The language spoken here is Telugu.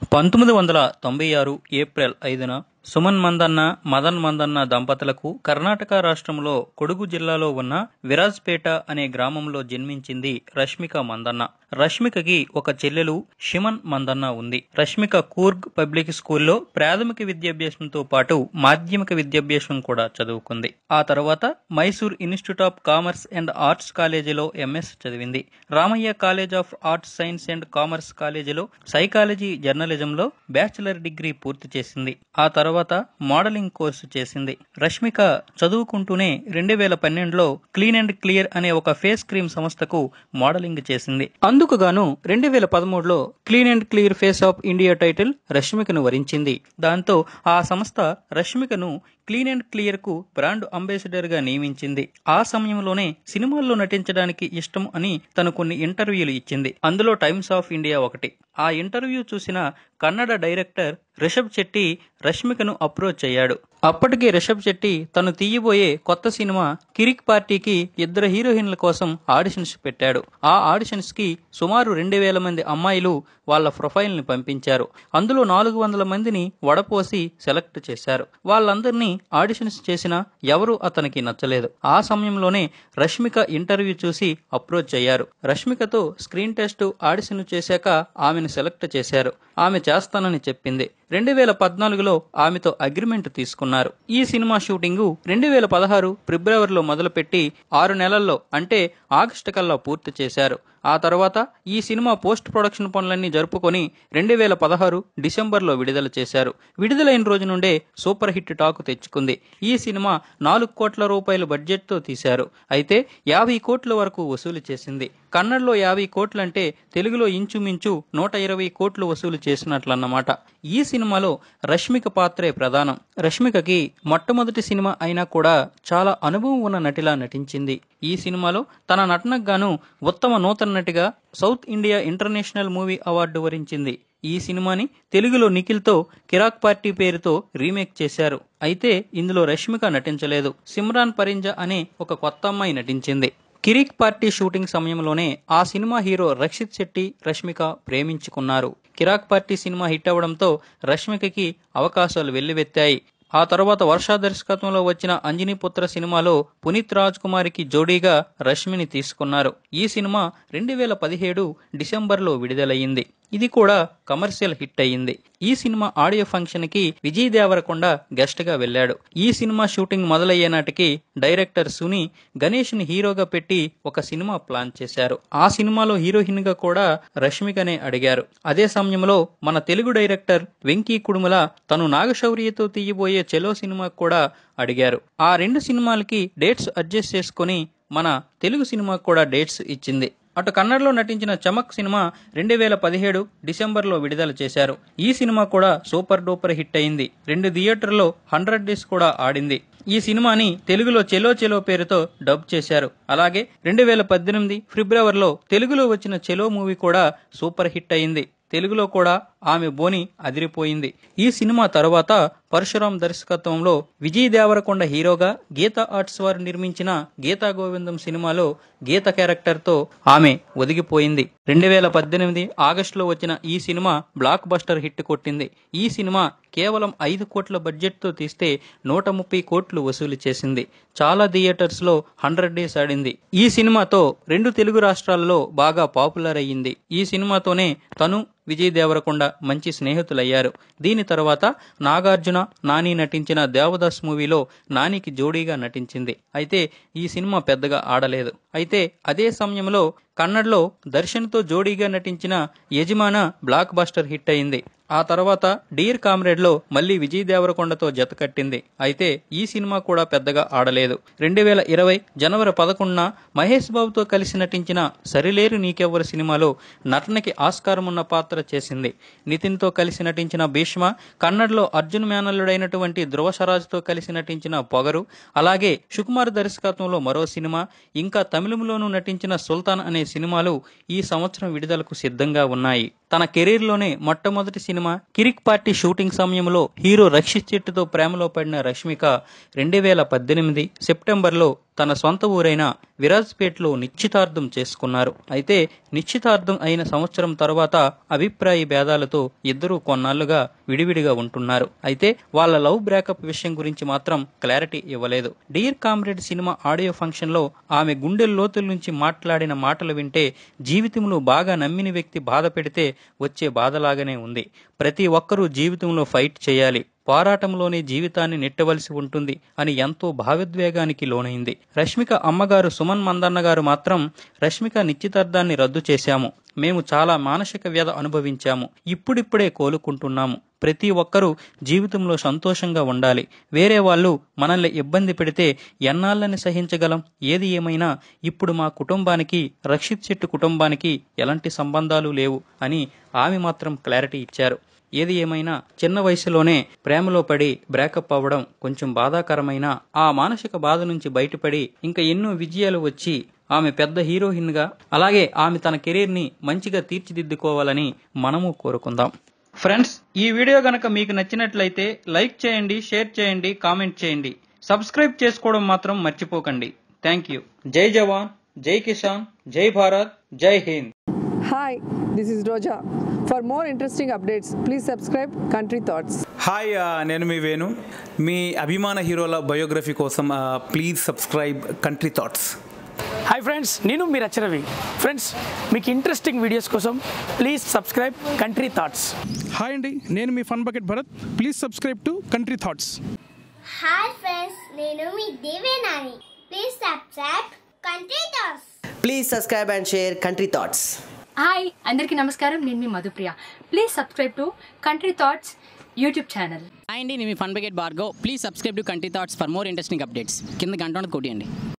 పంతొమ్మిది వందల తొంభై ఆరు ఏప్రిల్ ఐదున సుమన్ మందన్న మదన్ మందన్న దంపతులకు కర్ణాటక రాష్ట్రంలో కొడుగు జిల్లాలో ఉన్న విరాజ్పేట అనే గ్రామంలో జన్మించింది రష్మిక మందన్న రష్మికకి ఒక చెల్లెలు షిమన్ మందన్న ఉంది రష్మిక కూర్గ్ పబ్లిక్ స్కూల్లో ప్రాథమిక విద్యాభ్యాసంతో పాటు మాధ్యమిక విద్యాభ్యాసం కూడా చదువుకుంది ఆ తర్వాత Mysore institute of commerce and arts కాలేజీలో ఎంఎస్ చదివింది Ramaiah college of arts science and commerce కాలేజీలో సైకాలజీ జర్నలిజంలో బ్యాచిలర్ డిగ్రీ పూర్తి చేసింది ఆ తర్వాత మోడలింగ్ కోర్సు చేసింది రష్మిక చదువుకుంటూనే రెండు వేల పన్నెండులో క్లీన్ అండ్ క్లియర్ అనే ఒక ఫేస్ క్రీమ్ సంస్థకు మోడలింగ్ చేసింది అందుకు గాను రెండు వేల పదమూడులో clean and clear face of India title రష్మికను వరించింది దాంతో ఆ సంస్థ రష్మికను క్లీన్ అండ్ క్లియర్ కు బ్రాండ్ అంబాసిడర్ గా నియమించింది ఆ సమయంలోనే సినిమాల్లో నటించడానికి ఇష్టం అని తను కొన్ని ఇంటర్వ్యూలు ఇచ్చింది అందులో టైమ్స్ ఆఫ్ ఇండియా ఒకటి ఆ ఇంటర్వ్యూ చూసిన కన్నడ డైరెక్టర్ రిషబ్ శెట్టి రష్మికను అప్రోచ్ అయ్యాడు అప్పటికే రిషబ్ శెట్టి తను తీయబోయే కొత్త సినిమా కిరిక్ పార్టీకి ఇద్దరు హీరోయిన్ల కోసం ఆడిషన్స్ పెట్టాడు ఆ ఆడిషన్స్ కి సుమారు రెండు వేల మంది అమ్మాయిలు వాళ్ళ ప్రొఫైల్ ని పంపించారు అందులో నాలుగు వందల మందిని వడపోసి సెలెక్ట్ చేశారు వాళ్ళందరినీ ఆడిషన్స్ చేసినా ఎవరు అతనికి నచ్చలేదు ఆ సమయంలోనే రష్మిక ఇంటర్వ్యూ చూసి అప్రోచ్ అయ్యారు రష్మికతో స్క్రీన్ టెస్ట్ ఆడిషన్ చేశాక ఆమెను సెలెక్ట్ చేశారు ఆమె చేస్తానని చెప్పింది రెండు వేల పద్నాలుగులో ఆమెతో అగ్రిమెంట్ తీసుకున్నారు ఈ సినిమా షూటింగ్ రెండు వేల పదహారు ఫిబ్రవరిలో మొదలుపెట్టి ఆరు నెలల్లో అంటే ఆగస్టు కల్లా పూర్తి చేశారు ఆ తర్వాత ఈ సినిమా పోస్ట్ ప్రొడక్షన్ పనులన్నీ జరుపుకొని రెండు వేల పదహారు డిసెంబర్లో విడుదల చేశారు విడుదలైన రోజు నుండే సూపర్ హిట్ టాక్ తెచ్చుకుంది ఈ సినిమా నాలుగు కోట్ల రూపాయల బడ్జెట్తో తీశారు అయితే యాభై కోట్ల వరకు వసూలు చేసింది కన్నడలో యాభై కోట్లంటే తెలుగులో ఇంచుమించు నూట ఇరవై కోట్లు వసూలు చేసినట్లన్నమాట ఈ సినిమాలో రష్మిక పాత్రే ప్రధానం రష్మికకి మొట్టమొదటి సినిమా అయినా కూడా చాలా అనుభవం ఉన్న నటిలా నటించింది ఈ సినిమాలో తన నటనకు గాను ఉత్తమ నూతన నటిగా south India international movie award వరించింది ఈ సినిమాని తెలుగులో నిఖిల్తో కిరాక్ పార్టీ పేరుతో రీమేక్ చేశారు అయితే ఇందులో రష్మిక నటించలేదు సిమ్రాన్ పరింజా అనే ఒక కొత్త అమ్మాయి నటించింది కిరిక్ పార్టీ షూటింగ్ సమయంలోనే ఆ సినిమా హీరో రక్షిత్ శెట్టి రష్మిక ప్రేమించుకున్నారు కిరాక్ పార్టీ సినిమా హిట్ అవడంతో రష్మికకి అవకాశాలు వెల్లువెత్తాయి ఆ తర్వాత వర్షా దర్శకత్వంలో వచ్చిన అంజనీపుత్ర సినిమాలో పునీత్ రాజ్ కుమార్కి జోడీగా రష్మిని తీసుకున్నారు ఈ సినిమా రెండు వేల పదిహేడు డిసెంబర్లో విడుదలయ్యింది ఇది కూడా కమర్షియల్ హిట్ అయ్యింది ఈ సినిమా ఆడియో ఫంక్షన్ కి విజయ్ దేవరకొండ గెస్ట్ గా వెళ్ళాడు ఈ సినిమా షూటింగ్ మొదలయ్యే నాటికి డైరెక్టర్ సుని గణేష్ ని హీరోగా పెట్టి ఒక సినిమా ప్లాన్ చేశారు ఆ సినిమాలో హీరోయిన్ గా కూడా రష్మికనే అడిగారు అదే సమయంలో మన తెలుగు డైరెక్టర్ వెంకీ కుడుమల తను నాగశౌర్యతో తీయబోయే చెలో సినిమా కూడా అడిగారు ఆ రెండు సినిమాలకి డేట్స్ అడ్జస్ట్ చేసుకుని మన తెలుగు సినిమాకు కూడా డేట్స్ ఇచ్చింది అటు కన్నడలో నటించిన చమక్ సినిమా రెండు వేల పదిహేడు డిసెంబర్లో విడుదల చేశారు ఈ సినిమా కూడా సూపర్ డూపర్ హిట్ అయింది రెండు థియేటర్లో హండ్రెడ్ డేస్ కూడా ఆడింది ఈ సినిమాని తెలుగులో చెలో చెలో పేరుతో డబ్ చేశారు అలాగే రెండు వేల పద్దెనిమిది ఫిబ్రవరిలో తెలుగులో వచ్చిన చెలో మూవీ కూడా సూపర్ హిట్ అయింది తెలుగులో కూడా ఆమె బోని అదిరిపోయింది ఈ సినిమా తర్వాత పరశురాం దర్శకత్వంలో విజయ్ దేవరకొండ హీరోగా గీతా ఆర్ట్స్ వారు నిర్మించిన గీతా గోవిందం సినిమాలో గీత క్యారెక్టర్తో ఆమె ఒదిగిపోయింది రెండు వేల పద్దెనిమిది ఆగస్టులో వచ్చిన ఈ సినిమా బ్లాక్ బస్టర్ హిట్ కొట్టింది ఈ సినిమా కేవలం ఐదు కోట్ల బడ్జెట్తో తీస్తే నూట ముప్పై కోట్లు వసూలు చేసింది చాలా థియేటర్స్లో హండ్రెడ్ డేస్ ఆడింది ఈ సినిమాతో రెండు తెలుగు రాష్ట్రాల్లో బాగా పాపులర్ అయ్యింది ఈ సినిమాతోనే తను విజయ్ దేవరకొండ మంచి స్నేహితులయ్యారు దీని తర్వాత నాగార్జున నాని నటించిన దేవదాస్ మూవీలో నానికి జోడీగా నటించింది అయితే ఈ సినిమా పెద్దగా ఆడలేదు అయితే అదే సమయంలో కన్నడలో దర్శన్తో జోడీగా నటించిన యజమాన బ్లాక్ బస్టర్ హిట్ అయింది ఆ తర్వాత డీర్ కామ్రేడ్ లో మళ్ళీ విజయ్ దేవరకొండతో జత కట్టింది అయితే ఈ సినిమా కూడా పెద్దగా ఆడలేదు రెండు వేల ఇరవై జనవరి పదకొండున మహేష్ బాబుతో కలిసి నటించిన సరిలేరు నీకెవ్వరు సినిమాలో నటనకి ఆస్కారం ఉన్న పాత్ర చేసింది నితిన్తో కలిసి నటించిన భీష్మ కన్నడలో అర్జున్ మేనల్లుడైనటువంటి ధ్రువ సరాజ్తో కలిసి నటించిన పొగరు అలాగే సుకుమార్ దర్శకత్వంలో మరో సినిమా ఇంకా తమిళంలోనూ నటించిన సుల్తాన్ అనే సినిమాలు ఈ సంవత్సరం విడుదలకు సిద్ధంగా ఉన్నాయి తన కెరీర్లోనే మొట్టమొదటి సినిమా కిరిక్ పార్టీ షూటింగ్ సమయంలో హీరో రక్షిత్ చెట్టుతో ప్రేమలో పడిన రష్మిక రెండు వేల పద్దెనిమిది సెప్టెంబర్లో తన సొంత ఊరైన విరాజ్పేట్లో నిశ్చితార్థం చేసుకున్నారు అయితే నిశ్చితార్థం అయిన సంవత్సరం తర్వాత అభిప్రాయ భేదాలతో ఇద్దరూ కొన్నాళ్లుగా విడివిడిగా ఉంటున్నారు అయితే వాళ్ళ లవ్ బ్రేకప్ విషయం గురించి మాత్రం క్లారిటీ ఇవ్వలేదు dear comrade cinema audio function లో ఆమె గుండె లోతుల నుంచి మాట్లాడిన మాటలు వింటే జీవితంలో బాగా నమ్మిన వ్యక్తి బాధ పెడితే వచ్చే బాధలాగానే ఉంది ప్రతి ఒక్కరూ జీవితంలో ఫైట్ చేయాలి పోరాటంలోనే జీవితాన్ని నెట్టవలసి ఉంటుంది అని ఎంతో భావోద్వేగానికి లోనైంది రష్మిక అమ్మగారు సుమన్ మందన్న గారు మాత్రం రష్మిక నిశ్చితార్థాన్ని రద్దు చేశాము మేము చాలా మానసిక వ్యధ అనుభవించాము ఇప్పుడిప్పుడే కోలుకుంటున్నాము ప్రతి ఒక్కరూ జీవితంలో సంతోషంగా ఉండాలి వేరే వాళ్ళు మనల్ని ఇబ్బంది పెడితే ఎన్నాళ్ళని సహించగలం ఏది ఏమైనా ఇప్పుడు మా కుటుంబానికి రక్షిత్ శెట్టి కుటుంబానికి ఎలాంటి సంబంధాలు లేవు అని ఆమె మాత్రం క్లారిటీ ఇచ్చారు ఏది ఏమైనా చిన్న వయసులోనే ప్రేమలో పడి బ్రేకప్ అవ్వడం కొంచెం బాధాకరమైన ఆ మానసిక బాధ నుంచి బయటపడి ఇంకా ఎన్నో విజయాలు వచ్చి ఆమె పెద్ద హీరోయిన్ గా అలాగే ఆమె తన కెరీర్ ని మంచిగా తీర్చిదిద్దుకోవాలని మనము కోరుకుందాం ఫ్రెండ్స్ ఈ వీడియో గనక మీకు నచ్చినట్లయితే లైక్ చేయండి షేర్ చేయండి కామెంట్ చేయండి సబ్స్క్రైబ్ చేసుకోవడం మాత్రం మర్చిపోకండి థ్యాంక్ యూ జై జవాన్ జై కిసాన్ జై భారత్ జై Hind Hi, this is Roja. For more interesting updates, please subscribe Country Thoughts. Hi ఆ, నేను మీ వేణు మీ అభిమాన హీరోల బయోగ్రఫీ కోసం ఆ, please subscribe country thoughts hi friends నేను మీ రచరవి ఫ్రెండ్స్ మీకు ఇంట్రెస్టింగ్ వీడియోస్ కోసం please subscribe country thoughts hi అండి నేను మీ fun bucket Bharath please subscribe to country thoughts hi friends నేను మీ Devenani please subscribe country thoughts Please subscribe and share Country Thoughts. Hi అందరికీ నమస్కారం నేను మీ Madhupriya please subscribe to country thoughts YouTube channel hi అండి నేను మీ fun bucket Bhargav please subscribe to country thoughts for more interesting updates కింద గంట ఉన్నది కొట్టియండి